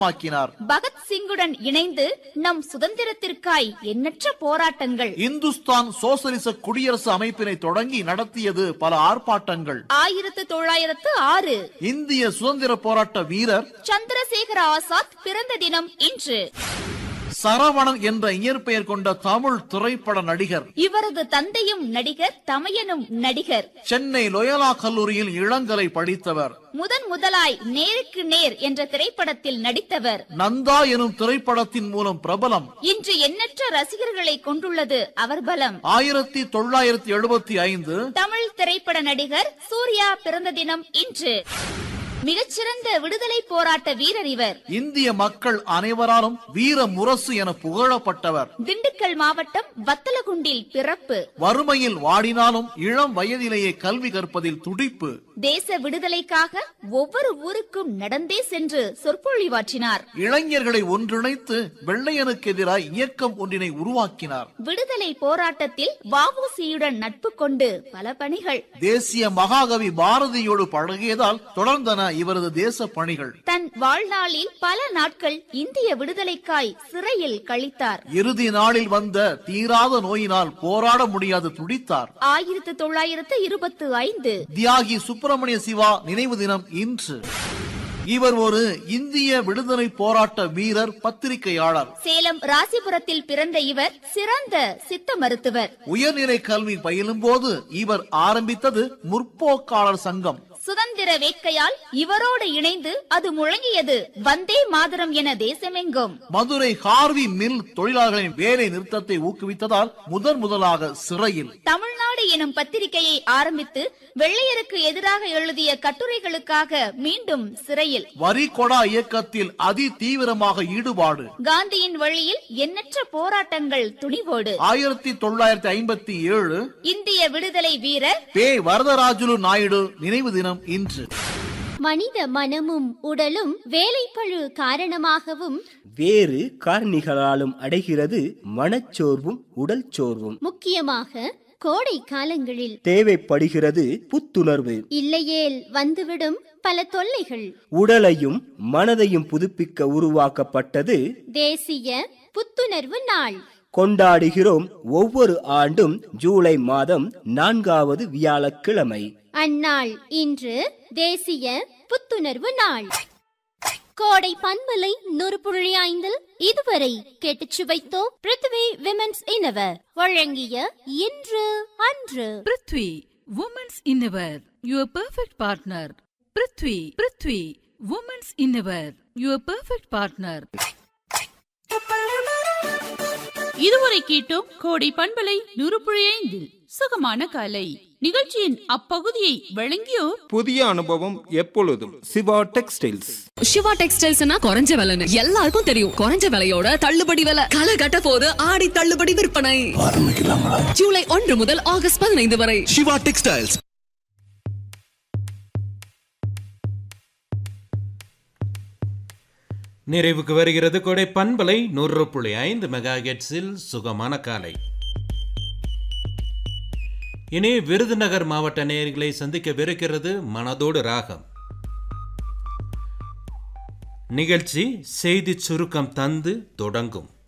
ஆக்கினார் பகத்சிங்குடன் இணைந்து நம் சுதந்திரத்திற்காய் எண்ணற்ற போராட்டங்கள் இந்துஸ்தான் சோசலிச குடியரசு அமைப்பினை தொடங்கி நடத்தியது பல ஆர்ப்பாட்டங்கள் ஆயிரத்து தொள்ளாயிரத்து ஆறு இந்திய சுதந்திர போராட்ட வீரர் சந்திரசேகர ஆசாத் பிறந்த தினம் இன்று சரவணன் என்ற இயற்பெயர் கொண்ட தமிழ் திரைப்பட நடிகர் இவரது தந்தையும் நடிகர் தமையனும் நடிகர் சென்னை லொயலா கல்லூரியில் இளங்கலை படித்தவர் முதன் முதலாய் நேருக்கு நேர் என்ற திரைப்படத்தில் நடித்தவர் நந்தா எனும் திரைப்படத்தின் மூலம் பிரபலம் இன்று எண்ணற்ற ரசிகர்களை கொண்டுள்ளது அவர் பலம் ஆயிரத்தி தொள்ளாயிரத்தி எழுபத்தி ஐந்து தமிழ் திரைப்பட நடிகர் சூர்யா பிறந்த தினம் இன்று மிகச்சிறந்த விடுதலை போராட்ட வீரர் இவர் இந்திய மக்கள் அனைவராலும் வீர முரசு என புகழப்பட்டவர் திண்டுக்கல் மாவட்டம் வத்தலகுண்டில் பிறப்பு வறுமையில் வாடினாலும் இளம் வயதிலேயே கல்வி கற்பதில் துடிப்பு தேச விடுதலைக்காக ஒவ்வொரு ஊருக்கும் நடந்தே சென்று சொற்பொழிவாற்றினார் இளைஞர்களை ஒன்றிணைத்து வெள்ளையனுக்கு எதிராக இயக்கம் ஒன்றினை உருவாக்கினார் விடுதலை போராட்டத்தில் வஉசியுடன் நட்பு கொண்டு பல பணிகள் தேசிய மகாகவி பாரதியோடு பழகியதால் தொடர்ந்தன இவரது தேச பணிகள் தன் வாழ்நாளில் பல நாட்கள் இந்திய விடுதலைக்காய் சிறையில் கழித்தார் இறுதி நாளில் வந்த தீராத நோயினால் போராட முடியாது துடித்தார் ஆயிரத்து தொள்ளாயிரத்து இருபத்து ஐந்து தியாகி சுப்பிரமணிய சிவா நினைவு தினம் இன்று இவர் ஒரு இந்திய விடுதலை போராட்ட வீரர் பத்திரிகையாளர் சேலம் ராசிபுரத்தில் பிறந்த இவர் சிறந்த சித்த மருத்துவர் உயர்நிலை கல்வி பயிலும் போது இவர் ஆரம்பித்தது முற்போக்காளர் சங்கம் சுதந்திர வேட்கையால் இவரோடு இணைந்து அது முழங்கியது வந்தே மாதரம் என தேசமெங்கும் மதுரை ஹார்வி மில் தொழிலாளர்களின் வேலை நிறுத்தத்தை ஊக்குவித்ததால் முதன் முதலாக சிறையில் தமிழ்நாடு எனும் பத்திரிகையை ஆரம்பித்து வெள்ளையருக்கு எதிராக எழுதிய கட்டுரைகளுக்காக மீண்டும் சிறையில் வரி கொடா இயக்கத்தில் அதி தீவிரமாக ஈடுபாடு காந்தியின் வழியில் எண்ணற்ற போராட்டங்கள் துணிவோடு ஆயிரத்தி தொள்ளாயிரத்தி ஐம்பத்தி ஏழு இந்திய விடுதலை வீரர் பே வரதராஜுலு நாயுடு நினைவு தினம் இன்று மனித மனமும் உடலும் வேலைப்பழு காரணமாகவும் வேறு காரணிகளாலும் அடைகிறது மனச்சோர்வும் உடல் சோர்வும் முக்கியமாக கோடை காலங்களில் தேவைப்படுகிறது புத்துணர்வு இல்லையேல் வந்துவிடும் பல தொல்லைகள் உடலையும் மனதையும் புதுப்பிக்க உருவாக்கப்பட்டது தேசிய புத்துணர்வு நாள் கொண்டாடுகிறோம் ஒவ்வொரு ஆண்டும் ஜூலை மாதம் நான்காவது வியாழக்கிழமை அந்நாள் இன்று தேசிய புத்துணர்வு நாள் கோடை பண்பலை நூறு புள்ளி ஐந்தில் இதுவரை கேட்டுச் சுவைத்தோம் பிருத்வி விமென்ஸ் இனவர் வழங்கிய இன்று அன்று prithvi women's innerwear your perfect partner prithvi prithvi women's innerwear your perfect partner இதுவரை கேட்டோம் கோடை பண்பலை நூறு புள்ளி ஐந்தில் சுகமான காலை நிகழ்ச்சியின் அப்பகுதியை வழங்கியோர் புதிய அனுபவம் எப்பொழுதும் சிவா டெக்ஸ்டைல்ஸ் சிவா டெக்ஸ்டைல்ஸ்னா குறைஞ்ச விலைன்னு எல்லாருக்கும் தெரியும் குறைஞ்ச விலையோட தள்ளுபடி விலை களை கட்ட போது ஆடி தள்ளுபடி விற்பனை ஜூலை ஒன்று முதல் ஆகஸ்ட் பதினைந்து வரை சிவா டெக்ஸ்டைல்ஸ் நிறைவுக்கு வருகிறது கொடை பண்பலை நூறு புள்ளி ஐந்து மெகா ஹெட்ஸில் சுகமான காலை இனி விருதுநகர் மாவட்ட நேயர்களை சந்திக்கவிருக்கிறது மனதோடு ராகம் நிகழ்ச்சி செய்தி சுருக்கம் தந்து தொடங்கும்